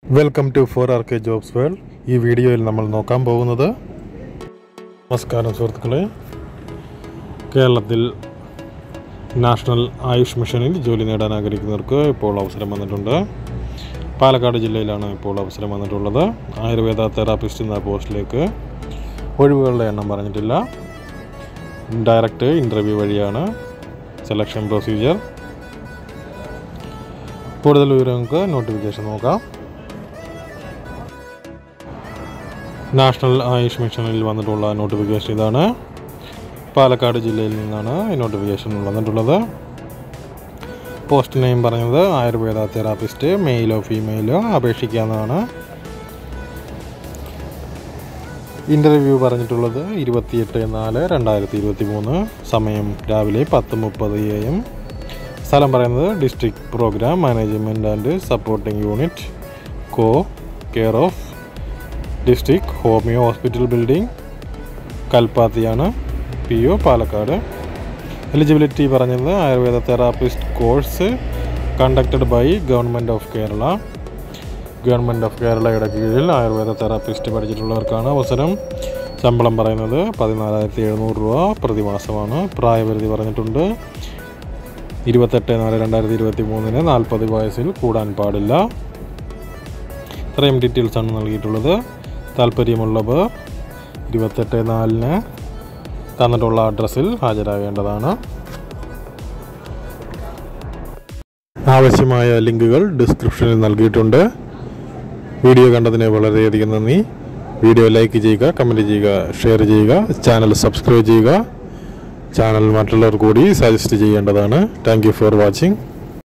welcome to four R K jobs world ഈ വീഡിയോയിൽ നമ്മൾ നോക്കാൻ പോകുന്നത് നമസ്കാരം സുഹൃത്തുക്കളെ കേരളത്തിൽ നാഷണൽ ആയുഷ് മിഷനിൽ ജോലി നേടാൻ ആഗ്രഹിക്കുന്നവർക്ക് ഇപ്പോൾ അവസരം വന്നിട്ടുണ്ട് പാലക്കാട് ജില്ലയിലാണ് ഇപ്പോൾ അവസരം വന്നിട്ടുള്ളത് ആയുർവേദ തെറാപ്പിസ്റ്റ് എന്ന പോസ്റ്റിലേക്ക് ഒഴിവുകളുടെ എണ്ണം പറഞ്ഞിട്ടില്ല ഡയറക്റ്റ് ഇൻ്റർവ്യൂ വഴിയാണ് സെലക്ഷൻ പ്രൊസീജിയർ കൂടുതൽ വിവരങ്ങൾക്ക് നോട്ടിഫിക്കേഷൻ നോക്കാം നാഷണൽ ആയുഷ് മിഷനിൽ വന്നിട്ടുള്ള നോട്ടിഫിക്കേഷൻ ഇതാണ് പാലക്കാട് ജില്ലയിൽ നിന്നാണ് ഈ നോട്ടിഫിക്കേഷൻ വന്നിട്ടുള്ളത് പോസ്റ്റ് നെയിം പറഞ്ഞത് ആയുർവേദ തെറാപ്പിസ്റ്റ് മെയിലോ ഫീമെയിലോ അപേക്ഷിക്കാവുന്നതാണ് ഇൻ്റർവ്യൂ പറഞ്ഞിട്ടുള്ളത് ഇരുപത്തിയെട്ട് നാല് രണ്ടായിരത്തി ഇരുപത്തി മൂന്ന് സമയം രാവിലെ പത്ത് മുപ്പത് എ എം സ്ഥലം പറയുന്നത് district programme management and supporting unit കോ care of district homeo hospital building കൽപ്പാത്തിയാണ് പി ഒ പാലക്കാട് എലിജിബിലിറ്റി പറഞ്ഞത് ayurveda therapist course conducted by government of Kerala government of കേരളയുടെ കീഴിൽ ആയുർവേദ തെറാപ്പിസ്റ്റ് പഠിച്ചിട്ടുള്ളവർക്കാണ് അവസരം ശമ്പളം പറയുന്നത് പതിനാലായിരത്തി എഴുന്നൂറ് രൂപ പ്രതിമാസമാണ് പ്രായപരിധി പറഞ്ഞിട്ടുണ്ട് ഇരുപത്തെട്ട് നാല് രണ്ടായിരത്തി ഇരുപത്തി മൂന്നിന് നാൽപ്പത് വയസ്സിൽ കൂടാൻ പാടില്ല ഇത്രയും ഡീറ്റെയിൽസാണ് നൽകിയിട്ടുള്ളത് താല്പര്യമുള്ളവർ ഇരുപത്തെട്ട് നാലിന് തന്നിട്ടുള്ള അഡ്രസ്സിൽ ഹാജരാകേണ്ടതാണ് ആവശ്യമായ ലിങ്കുകൾ ഡിസ്ക്രിപ്ഷനിൽ നൽകിയിട്ടുണ്ട് വീഡിയോ കണ്ടതിന് വളരെയധികം നന്ദി വീഡിയോ ലൈക്ക് ചെയ്യുക കമൻറ്റ് ചെയ്യുക ഷെയർ ചെയ്യുക ചാനൽ സബ്സ്ക്രൈബ് ചെയ്യുക ചാനൽ മറ്റുള്ളവർ കൂടി സജസ്റ്റ് ചെയ്യേണ്ടതാണ് താങ്ക് യു ഫോർ വാച്ചിങ്